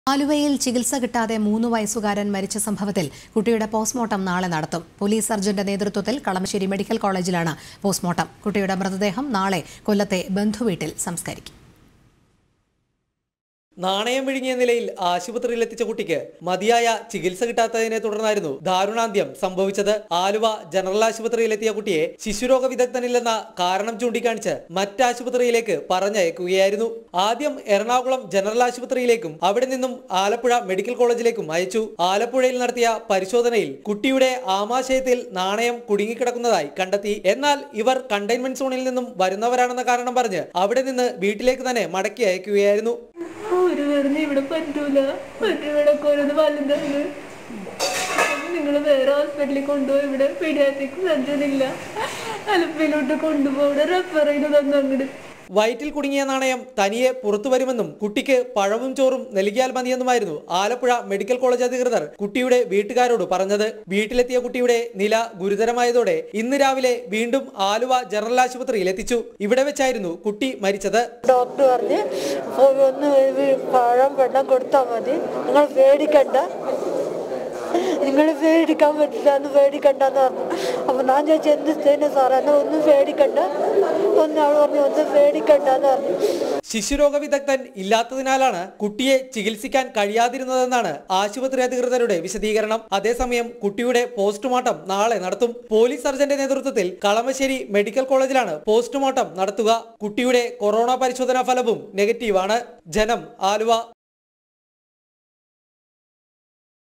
ആലുവയിൽ ചികിത്സ കിട്ടാതെ മൂന്ന് വയസ്സുകാരൻ മരിച്ച സംഭവത്തിൽ കുട്ടിയുടെ പോസ്റ്റ്മോർട്ടം നാളെ നടത്തും പോലീസ് സർജന്റെ നേതൃത്വത്തിൽ കളമശ്ശേരി മെഡിക്കൽ കോളേജിലാണ് പോസ്റ്റ്മോർട്ടം കുട്ടിയുടെ മൃതദേഹം നാളെ കൊല്ലത്തെ ബന്ധുവീട്ടിൽ സംസ്കരിക്കും നാണയം വിഴുങ്ങിയ നിലയിൽ ആശുപത്രിയിൽ എത്തിച്ച കുട്ടിക്ക് മതിയായ ചികിത്സ കിട്ടാത്തതിനെ തുടർന്നായിരുന്നു ദാരുണാന്ത്യം സംഭവിച്ചത് ആലുവ ജനറൽ ആശുപത്രിയിൽ എത്തിയ കുട്ടിയെ ശിശുരോഗ വിദഗ്ധനില്ലെന്ന കാരണം ചൂണ്ടിക്കാണിച്ച് മറ്റാശുപത്രിയിലേക്ക് പറഞ്ഞയക്കുകയായിരുന്നു ആദ്യം എറണാകുളം ജനറൽ ആശുപത്രിയിലേക്കും അവിടെ നിന്നും ആലപ്പുഴ മെഡിക്കൽ കോളേജിലേക്കും അയച്ചു ആലപ്പുഴയിൽ നടത്തിയ പരിശോധനയിൽ കുട്ടിയുടെ ആമാശയത്തിൽ നാണയം കുടുങ്ങിക്കിടക്കുന്നതായി കണ്ടെത്തി എന്നാൽ ഇവർ കണ്ടെയ്ൻമെന്റ് സോണിൽ നിന്നും വരുന്നവരാണെന്ന കാരണം പറഞ്ഞ് അവിടെ നിന്ന് വീട്ടിലേക്ക് തന്നെ മടക്കി അയക്കുകയായിരുന്നു ഒരു വരുന്ന ഇവിടെ പറ്റൂല ഇവിടെ ഓരോന്ന് വലുതാണ് നിങ്ങൾ വേറെ ഹോസ്പിറ്റലിൽ കൊണ്ടുപോയി ഇവിടെ പീഡിയാട്രിക് സർജൻ ഇല്ല അലപ്പയിലോട്ട് കൊണ്ടുപോയി ഇവിടെ റെഫർ ചെയ്ത് തന്നു അങ്ങോട്ട് വയറ്റിൽ കുടുങ്ങിയ നാണയം തനിയെ പുറത്തു വരുമെന്നും കുട്ടിക്ക് പഴവും ചോറും നൽകിയാൽ മതിയെന്നുമായിരുന്നു ആലപ്പുഴ മെഡിക്കൽ കോളേജ് അധികൃതർ കുട്ടിയുടെ വീട്ടുകാരോട് പറഞ്ഞത് വീട്ടിലെത്തിയ കുട്ടിയുടെ നില ഗുരുതരമായതോടെ ഇന്ന് രാവിലെ വീണ്ടും ആലുവ ജനറൽ ആശുപത്രിയിൽ എത്തിച്ചു ഇവിടെ വെച്ചായിരുന്നു കുട്ടി മരിച്ചത് ഡോക്ടർ പറഞ്ഞ് "ഓ, ഒന്ന് വി- പഴം വെള്ളം കൊടുത്താൽ മതി നിങ്ങൾ പേടിക്കണ്ട നിങ്ങൾ പേടിക്കാൻ പറ്റില്ല എന്ന് പേടിക്കണ്ടെന്ന് പറഞ്ഞു അപ്പൊ ഞാൻ ചോദിച്ചു എന്ത് ചെയ്യുന്നു സാറേ എന്നാ ഒന്നും പേടിക്കണ്ട ഒന്ന് അവൾ പറഞ്ഞു ഒന്നും പേടിക്കണ്ടെന്ന് പറഞ്ഞു ശിശുരോഗ വിദഗ്ധൻ ഇല്ലാത്തതിനാലാണ് കുട്ടിയെ ചികിത്സിക്കാൻ കഴിയാതിരുന്നതെന്നാണ് ആശുപത്രി അധികൃതരുടെ വിശദീകരണം അതേസമയം കുട്ടിയുടെ പോസ്റ്റ്മോർട്ടം നാളെ നടത്തും പോലീസ് സർജന്റെ നേതൃത്വത്തിൽ കളമശ്ശേരി മെഡിക്കൽ കോളേജിലാണ് പോസ്റ്റ്മോർട്ടം നടത്തുക കുട്ടിയുടെ കൊറോണ പരിശോധനാ ഫലവും നെഗറ്റീവാണ് ജനം ആലുവ